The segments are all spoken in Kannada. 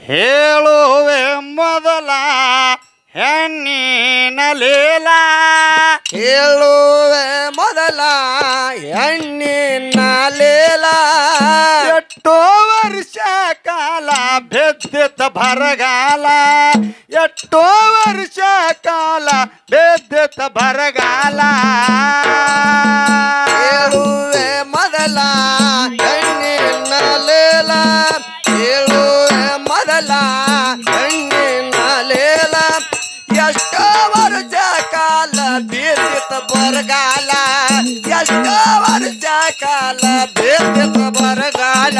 ಹೇಳುವೆ ಮೊದಲ ಹೆಣ್ಣಿನ ಲೀಲ ಹೇಳುವೆ ಮೊದಲ ಹೆಣ್ಣಿನ ಲೀಲ ಎಷ್ಟೋ ವರ್ಷ ಕಾಲ ಬೆದ್ದಿದ್ದ ಬರಗಾಲ ಎಷ್ಟೋ ವರ್ಷ ಕಾಲ ಬೆದ್ದಿದ್ದ ಬರಗಾಲ ಹೇಳುವೆ ಮೊದಲ ಹೆಣ್ಣಿನ ಲೀಲ ಹೇಳುವೆ ಮೊದಲ ಹೆಣ್ಣಿನ ಲೀಲ ಎಷ್ಟೋ ವರ್ಷ ಕಾಲ ಬೀರ್ತಿತ್ತ ಬರಗಾಲ ಎಷ್ಟೋ ವರ್ಷ ಕಾಲ ಬೀರ್ತಿತ್ತ ಬರಗಾಲ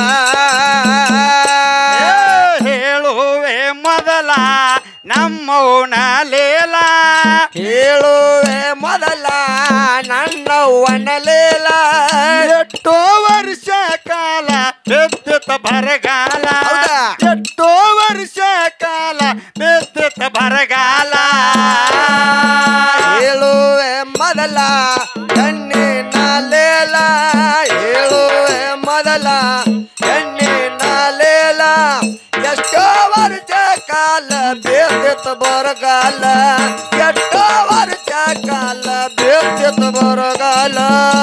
ಏ, ಹೇಳುವೆ ಮೊದಲ ನಮ್ಮವನ ಲೀಲ ಹೇಳುವೆ ಮೊದಲ ನನ್ನ ಒಣಲೇಲ ಎಷ್ಟೋ ವರ್ಷ ಕಾಲ ಬೆದ್ದಿದ್ದ ಬರಗಾಲ ಹೌದಾ? ಎಷ್ಟೋ ವರ್ಷ ಕಾಲ ಬೆದ್ದಿದ್ದ ಬರಗಾಲ ಹೇಳುವೆ ಮೊದಲ ಹೆಣ್ಣಿನ ಲೇಲ ಹೇಳುವೆ ಮೊದಲ ಹೆಣ್ಣಿನ ಲೇಲ ಎಷ್ಟೋ ವರ್ಷ ಕಾಲ ಬೇರ್ತಿತ್ತು ಬರಗಾಲ ಎಷ್ಟೋ ವರ್ಷ ಕಾಲ ಬೇರ್ತಿತ್ತು ಬರಗಾಲ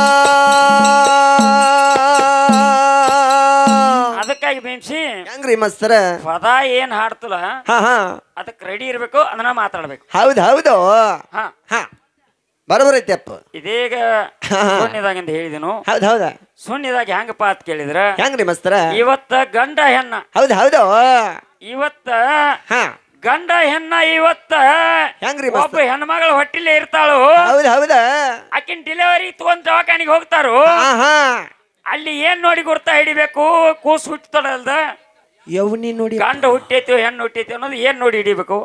ಅದಕ್ಕಾಗಿ ಭೀಮ್ಸಿ ಹೆಂಗ್ರಿ ಮಸ್ತರ ಪದ ಏನ್ ಹಾಡ್ತಲ್ಲ ಹಾ ಹಾ ಅದಕ್ಕೆ ರೆಡಿ ಇರ್ಬೇಕು ಅದನ್ನ ಮಾತಾಡ್ಬೇಕು ಹೌದು ಹೌದು ಹಾ ಹಾ ಬರೋಬರೈತಿ ಅಪ್ಪ ಇದೀಗ ಹಾ. ಸುಣ್ಣಿದಾಗಿಂದ ಹೇಳಿದನು ಹೌದು ಹೌದಾ ಸುಣ್ಣಿದಾಗ ಹೆಂಗಪ್ಪ ಅಂತ ಕೇಳಿದ್ರ ಹೆಂಗ್ರಿ ಮಸ್ತರ ಇವತ್ತ ಗಂಡ ಹೆಣ್ಣ ಹೌದು ಹೌದು ಇವತ್ತ ಹಾ ಗಂಡ ಹೆಣ್ಣ ಇವತ್ತ ಹೆಂಗ್ರಿ ಒಬ್ಬ ಮಸ್ತ ಹೆಣ್ಮಗಳು ಹೊಟ್ಟಿಲೆ ಇರ್ತಾಳು ಹೌದು ಹೌದಾ ಆಕಿನ ಡೆಲಿವರಿ ತಗೊಂಡ್ ದವಾಖಾನಿಗೆ ಹೋಗ್ತಾರು ಹಾ ಹಾ ಅಲ್ಲಿ ಏನ್ ನೋಡಿ ಗುರ್ತ ಹಿಡಿಬೇಕು ಕೂಸು ಹುಟ್ಟತಳಲ್ದ ಯವ್ನಿ ನೋಡಿ ಗಂಡ ಹುಟ್ಟೈತಿ ಹೆಣ್ಣು ಹುಟ್ಟೈತಿ ಅನ್ನೋದು ಏನ್ ನೋಡಿ ಹಿಡಿಬೇಕು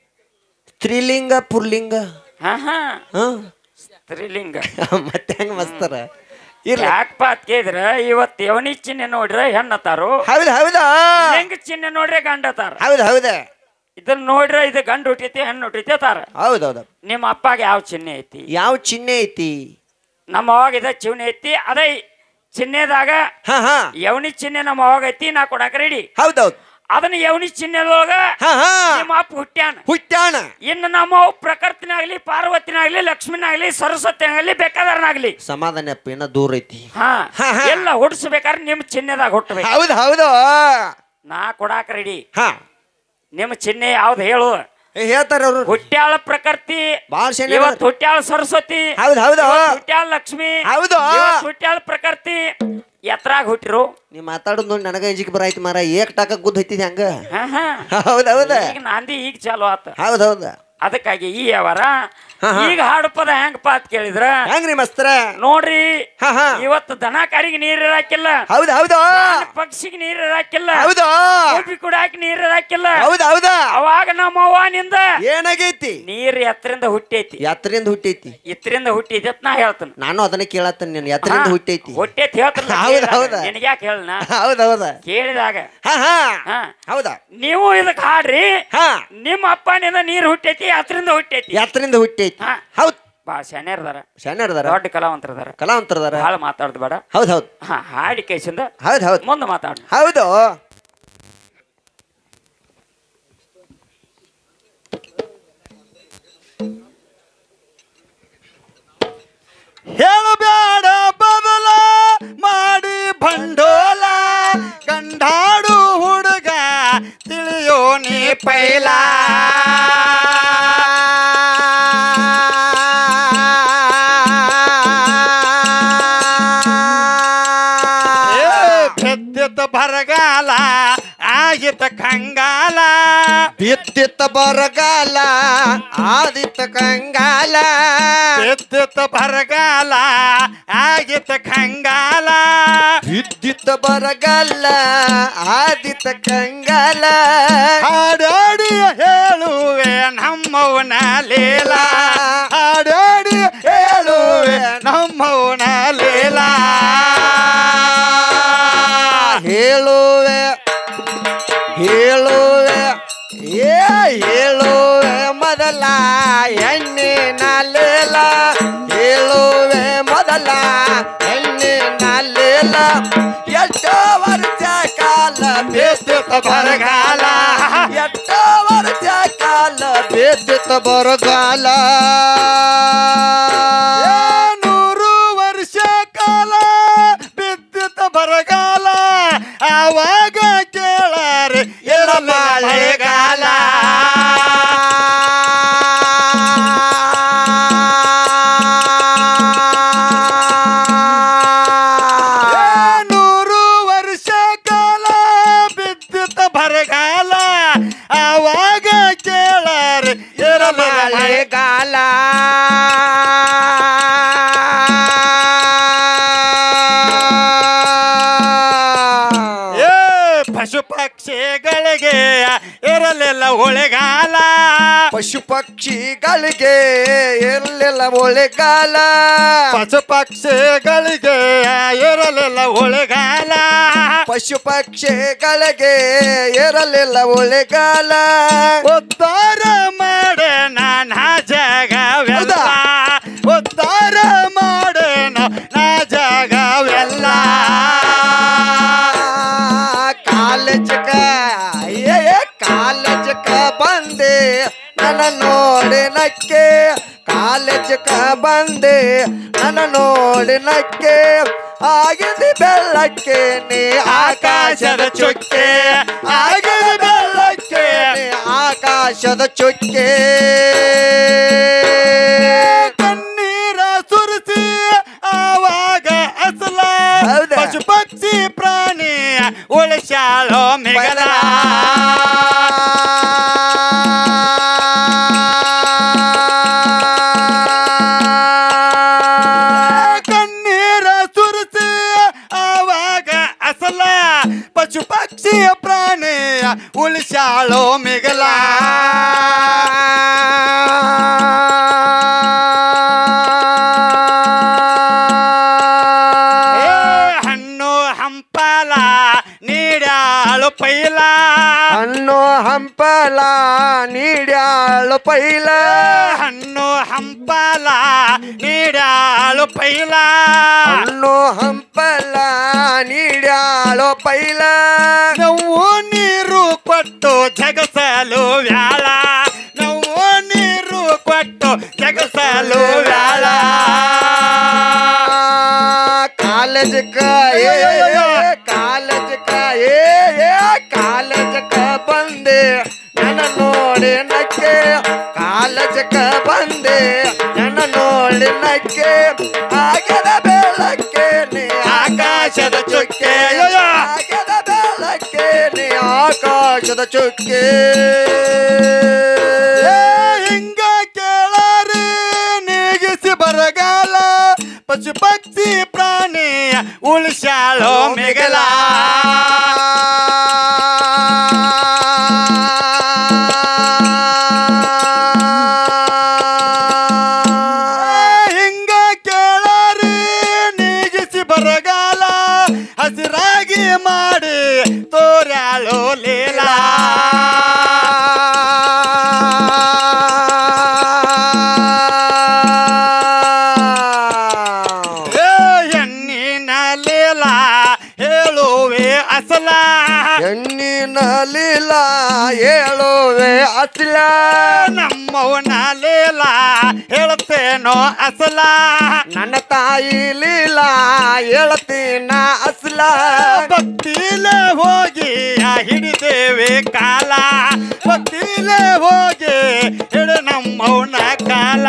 ಸ್ತ್ರೀಲಿಂಗ ಪುರ್ಲಿಂಗ ಹಾ ಹಾ ಹಾ ಸ್ತ್ರೀಲಿಂಗ ಮತ್ತೆ ಹೆಂಗ ಮಸ್ತರ ಇರ್ಲಿ ಯಾಕಪ್ಪ ಅಂತ ಕೇಳಿದ್ರ ಇವತ್ತು ಯವನಿ ಚಿಹ್ನೆ ನೋಡ್ರೆ ಹೆಣ್ಣತಾರು ಹೌದು ಹೌದಾ ಹೆಂಗ ಚಿಹ್ನೆ ನೋಡ್ರೆ ಗಂಡತಾರ ಹೌದು ಹೌದ ಇದನ್ನ ನೋಡ್ರೆ ಇದು ಗಂಡ ಹುಟ್ಟೈತಿ ಹೆಣ್ಣು ಹುಟ್ಟೈತಿ ತಾರ ಹೌದು ಹೌದು ನಿಮ್ಮ ಅಪ್ಪಗೆ ಯಾವ ಚಿಹ್ನೆ ಐತಿ ಯಾವ ಚಿಹ್ನೆ ಐತಿ ನಮ್ಮ ಅವಾಗ ಇದ ಚಿಹ್ನೆ ಐತಿ ಅದೇ ಚಿಹ್ನೆದಾಗ ಹಾ ಹಾ ಯವನಿ ಚಿಹ್ನೆ ನಮ್ಮ ಅವಾಗ ಐತಿ ನಾ ಕೊಡಾಕ ರೆಡಿ ಹೌದೌದು ಅದನ್ನ ಯವನಿ ಚಿಹ್ನೆದೊಳಗ ಹಾ ಹಾ ನಿಮ್ಮ ಅಪ್ಪ ಹುಟ್ಟ್ಯಾನ ಹುಟ್ಟಾಣ ಇನ್ನು ನಮ್ಮ ಅವ್ ಪ್ರಕೃತಿನಾಗ್ಲಿ ಪಾರ್ವತಿನಾಗ್ಲಿ ಲಕ್ಷ್ಮಿನಾಗ್ಲಿ ಸರಸ್ವತಿನಾಗ್ಲಿ ಬೇಕಾದರ್ನಾಗ್ಲಿ ಸಮಾಧಾನ ಅಪ್ಪ ಇನ್ನ ದೂರ ಐತಿ ಹಾ ಹಾ, ಹಾ. ಎಲ್ಲ ಹುಡ್ಸ್ಬೇಕಾದ್ರೆ ನಿಮ್ ಚಿಹ್ನೆದಾಗ ಹುಟ್ಟಬೇಕು ಹೌದು ಹೌದು ನಾ ಕೊಡಾಕ ರೆಡಿ ಹಾ ನಿಮ್ಮ ಚಿಹ್ನೆ ಯಾವ್ದು ಹೇಳು ಏ, ಹೇಳ್ತಾರ ಅವ್ರು ಹುಟ್ಟ್ಯಾಳ ಪ್ರಕೃತಿ ಬಾಳ ಶನಿ ಇವತ್ತು ಹುಟ್ಟ್ಯಾಳ ಸರಸ್ವತಿ ಹೌದು ಹೌದು ಇವತ್ತು ಹುಟ್ಟ್ಯಾಳ ಲಕ್ಷ್ಮಿ ಹೌದು. ಇವತ್ತು ಹುಟ್ಟ್ಯಾಳ ಪ್ರಕೃತಿ ಎತ್ರಾಗ ಹುಟ್ಟಿರು ನೀ ಮಾತಾಡೋದು ನೋಡಿ ನನಗ ಅಂಜಿಕೆ ಬರಾಯ್ತು ಮಾರ ಏಕ್ ಟಾಕ ಗುದ್ದು ಹೈತಿದ್ ಹಂಗ ಹಾ ಹಾ ಹೌದು ಹೌದ ಈಗ ನಾಂದಿ ಈಗ ಚಾಲು ಆತ ಹೌದು ಹೌದ ಅದಕ್ಕಾಗಿ ಈ ವ್ಯವಹಾರ ಹಾ, ಹಾ. ಈಗ ಹಾಡು ಪದ ಹೆಂಗಪ್ಪ ಅಂತ ಕೇಳಿದ್ರ ಹೆಂಗ್ರಿ ಮಸ್ತರ ನೋಡ್ರಿ ಹಾ ಹಾ ಇವತ್ತು ದನ ಕಾರಿಗೆ ನೀರ್ ಇರಾಕಿಲ್ಲ ಹೌದು ಹೌದು ಪಕ್ಷಿಗೆ ನೀರ್ ಇರಾಕಿಲ್ಲ ಹೌದು ಕೋಪಿ ಕುಡಾಕ್ ನೀರ್ ಇರಾಕಿಲ್ಲ ಹೌದು ಹೌದ ಅವಾಗ ನಮ್ಮ ಅವ್ವನಿಂದ ಏನಾಗೈತಿ ನೀರ್ ಎತ್ತರಿಂದ ಹುಟ್ಟೈತಿ ಯಾತ್ರೆಯಿಂದ ಹುಟ್ಟೈತಿ ಎತ್ತರಿಂದ ಹುಟ್ಟೈತಿ ಅಂತ ನಾ ಹೇಳ್ತೇನೆ ನಾನು ಅದನ್ನ ಕೇಳತ್ತೇನೆ ನೀನು ಯಾತ್ರೆಯಿಂದ ಹುಟ್ಟೈತಿ ಹುಟ್ಟೈತಿ ಹೇಳ್ತಾನ ಹೌದ್ ಹೌದ. ನಿನಗ್ಯಾಕೆ ಹೇಳನ ಹೌದು ಹೌದ ಕೇಳಿದಾಗ ಹಾ ಹಾ ಹಾ ಹೌದಾ ನೀವು ಇದಕ್ ಹಾಡ್ರಿ ಹಾ ನಿಮ್ಮ ಅಪ್ಪನಿಂದ ನೀರ್ ಹುಟ್ಟೈತಿ ಅದ್ರಿಂದ ಹುಟ್ಟೈತಿ ಯಾತ್ರೆಯಿಂದ ಹುಟ್ಟೈತಿ ಹಾ. ಹೌದ್ ಬಾ ಶಾನ್ಯರ್ದಾರ ಶರಣರದಾರ ದೊಡ್ಡ ಕಲಾವಂತರದಾರ ಕಲಾವಂತರದಾರ ಬಹಳ ಮಾತಾಡ್ದು ಬೇಡ ಹೌದ್ ಹೌದ್ ಹಾ ಹಾಡಿ ಕೇಸಿಂದ ಹೌದ್ ಹೌದ್ ಮುಂದೆ ಮಾತಾಡ ಹೌದು ಹೇಳಬೇಡ ಬದಲ ಮಾಡಿ ಭಂಡೋಲ ಕಂಡಾಡು ಹುಡುಗ ತಿಳಿಯೋ ನೀ ಪೈಲ ಏ, ಬೆದ್ದಿದ್ದ ಬರಗಾಲ ಆಗಿದ್ದ ಕಂಗಾಲ ಬಿದ್ದಿತ್ತ ಬರಗಾಲ ಆದಿತ್ತ ಕಂಗಾಲ ಬೆದ್ದಿದ್ದ ಬರಗಾಲ ಆಗಿದ್ದ ಕಂಗಾಲ ಬಿದ್ದಿತ್ತ ಬರಗಾಲ ಆದಿತ್ತ ಕಂಗಾಲ ಹಾಡಾಡಿ ಹೇಳುವೆ ನಮ್ಮವನ ಲೀಲ ಹಾಡಾಡಿ ಹೇಳುವೆ ನಮ್ಮವನ ಲೀಲ ಹೇಳುವೆ ಹೇಳುವೆ ಏ ಹೇಳುವೆ ಮೊದಲ ಹೆಣ್ಣಿನ ಲೇಲ ಹೇಳುವೆ ಮೊದಲ ಹೆಣ್ಣಿನ ಲೇಲ ಎಷ್ಟೋ ವರ್ಷ ಕಾಲ ಬೇ ಬಿದ್ದಿತ ಬರಗಾಲ ಎಷ್ಟ ವರ್ಷ ಕಾಲ ಬಿದ್ದಿತ ಬರಗಾಲ ಏ ನೂರು ವರ್ಷ ಕಾಲ ಬಿದ್ದಿತ ಬರಗಾಲ ಆವಾಗ ಕೇಳಾರೆ ಎಳ ಮಳೆಗಾಲ ಏ ನೂರು ವರ್ಷ ಕಾಲ ಬಿದ್ದಿತ ಬರಗಾಲ ಆವಾಗ ಕೇಳಾರೆ ಎಳ ಮಳೆಗಾಲ ಮಳೆಗಾಲ ಏ ಪಶು ಪಕ್ಷಿಗಳಿಗೆ ಇರಲಿಲ್ಲ ಹೊಳೆಗಾಲ ಪಶು ಪಕ್ಷಿಗಳಿಗೆ ಇರಲಿಲ್ಲ ಒಳೆಗಾಲ ಪಶು ಪಕ್ಷಿಗಳಿಗೆ ಇರಲಿಲ್ಲ ಹೊಳೆಗಾಲ ಪಶು ಪಕ್ಷಿಗಳಿಗೆ ಇರಲಿಲ್ಲ ಒಳೆಗಾಲ ಉದ್ಧಾರ ಮಾಡೆ ನಾನಾ ಜಗವೆಲ್ಲ ಉದ್ಧಾರ ಮಾಡೆ ನಾ ಜಗವೆಲ್ಲ ಕಾಲೇಜಕ ಏ ಕಾಲೇಜಕ ಬಂದೆ ನನ್ನ ನೋಡಿ ನಕ್ಕೆ ಕಾಲೇಜಕ ಬಂದೆ ನನ್ನ ನೋಡಿ ನಕ್ಕೆ ಆಗಿದಿ ಬೆಳ್ಳಕ್ಕೆ ನೀ ಆಕಾಶದ ಚುಕ್ಕೆ ಆಗಿದಿ ಬೆಳ್ಳಕ್ಕೆ ನೀ ಆಕಾಶದ ಚುಕ್ಕೆ ಕಣ್ಣೀರ ಸುರಿಸಿ ಆವಾಗ ಅಸಲ ಹೌದಾ? ಪಶು ಪಕ್ಷಿ ಪ್ರಾಣಿ ಉಳಿಸಾಳೋ ಮಿಗಲ ಕಣ್ಣೀರ ಸುರಿಸಿ ಆವಾಗ ಅಸಲ ಪಶು ಪಕ್ಷಿ ಪ್ರಾಣಿ ಉಳಿಸಾಳೋ ಮಿಗಲ ಏ ಹಣ್ಣು ಹಂಪಲ ನೀಡ್ಯಾಳು ಪೈಲ ಹಣ್ಣು ಹಂಪಲ ನೀಡ್ಯಾಳು ಪೈಲ ಹಣ್ಣು ಹಂಪಲ ನೀಡ್ಯಾಳು ಪೈಲ ಹಣ್ಣು ಹಂಪಲ ನೀಡ್ಯಾಳು ಪೈಲ ನಾವು ನೀರು ಕೊಟ್ಟು ಜಗಸಲು ವ್ಯಾಳ ನಾವು ನೀರು ಕೊಟ್ಟು ಜಗಸಲು ವ್ಯಾಳ ಕಾಲೇಜಕ್ಕ ಏ ಕಾಲೇಜಕ್ಕ ಏ ಏ ಕಾಲೇಜಕ್ಕ ಬಂದೆ ನನ್ನ ನೋಡಿ ನಕ್ಕೆ ಕಾಲೇಜಕ್ಕ ಬಂದೆ ನನ್ನ ನೋಡಿ ನಕ್ಕೆ ಆಗದ ಬೆಳಕ್ಕೆ ನೀ ಆಕಾಶದ ಚುಕ್ಕೆ ಆಗದ ಬೆಳಕ್ಕೆ ನೀ ಆಕಾಶದ ಚುಕ್ಕೆ ಏ ಹಿಂಗ ಕೇಳಾರಿ ನೀಗಿಸಿ ಬರಗಾಲ ಪಶು ಪಕ್ಷಿ ಪ್ರಾಣಿ ಉಳಿಸಾಳೋ ಮಿಗಲ ಹಿಂಗ ಕೇಳಾರಿ ನೀಗಿಸಿ ಬರಗಾಲ ಹಸಿರಾಗಿ ಮಾಡಿ ತೋರ್ಯಾಳೋ ಲೀಲಾ ಏ ಹೆಣ್ಣಿನ ಲೀಲಾ ಹೇಳುವೆ ಅಸಲ ಹೆಣ್ಣಿನ ಲೀಲ ಹೇಳುವೆ ಅಸಲ ನಮ್ಮವನ ಲೀಲಾ ಹೇಳ್ತೇನೋ ಅಸಲ ನನ್ನ ತಾಯಿ ಲೀಲ ಹೇಳ್ತೀನ ಅಸಲ ಭಕ್ತಿಲೆ ಹೋಗಿ ಹಿಡಿದೇವೆ ಕಾಲ ಭಕ್ತಿಲೆ ಹೋಗಿ ಹಿಡ ನಮ್ಮವನ ಕಾಲ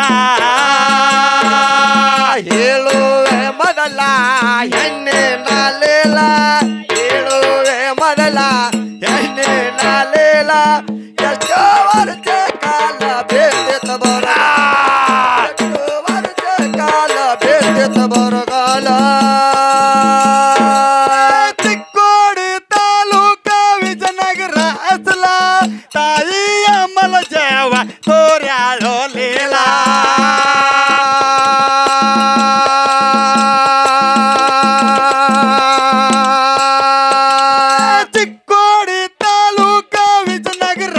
ಹೇಳುವೆ ಮೊದಲ ಹೆಣ್ಣಿನ ಲೀಲ ಹೇಳುವೆ ಮೊದಲ ಹೆಣ್ಣಿನ ಲೀಲ ಎಷ್ಟೋ ವರ್ಷ ಕಾಲ ಬೇಸಿತ ಬರ ಎಷ್ಟೋ ವರ್ಷ ಕಾಲ ಬೇಸಿತ ಬರಗಾಲ ಚಿಕ್ಕೋಡಿ ತಾಲೂಕ ವಿಜಯನಗರ ಅಸಲ ತಾಯಿಯ ಮಲಜವ ತೋರ್ಯಾಳೋ ಲೀಲಾ ಚಿಕ್ಕೋಡಿ ತಾಲೂಕ ವಿಜಯನಗರ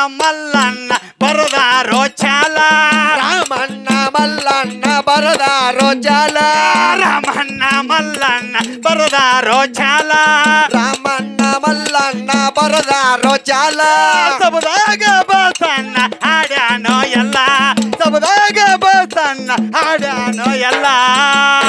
ಮಲ್ಲಣ್ಣ ಬರದಾರೋ ಚಾಲ ರಾಮಣ್ಣ ಮಲ್ಲಣ್ಣ ಬರದಾರೋ ಚಾಲ ರಾಮಣ್ಣ ಮಲ್ಲಣ್ಣ ಬರದಾರೋ ಚಾಲ ರಾಮಣ್ಣ ಮಲ್ಲಣ್ಣ ಬರದಾರೋ ಚಾಲ ಸಬದಾಗ ಬಸಣ್ಣ ಹಾಡ್ಯಾನೋ ಎಲ್ಲ ಸಬದಾಗ ಬಸಣ್ಣ ಹಾಡ್ಯಾನೋ ಎಲ್ಲ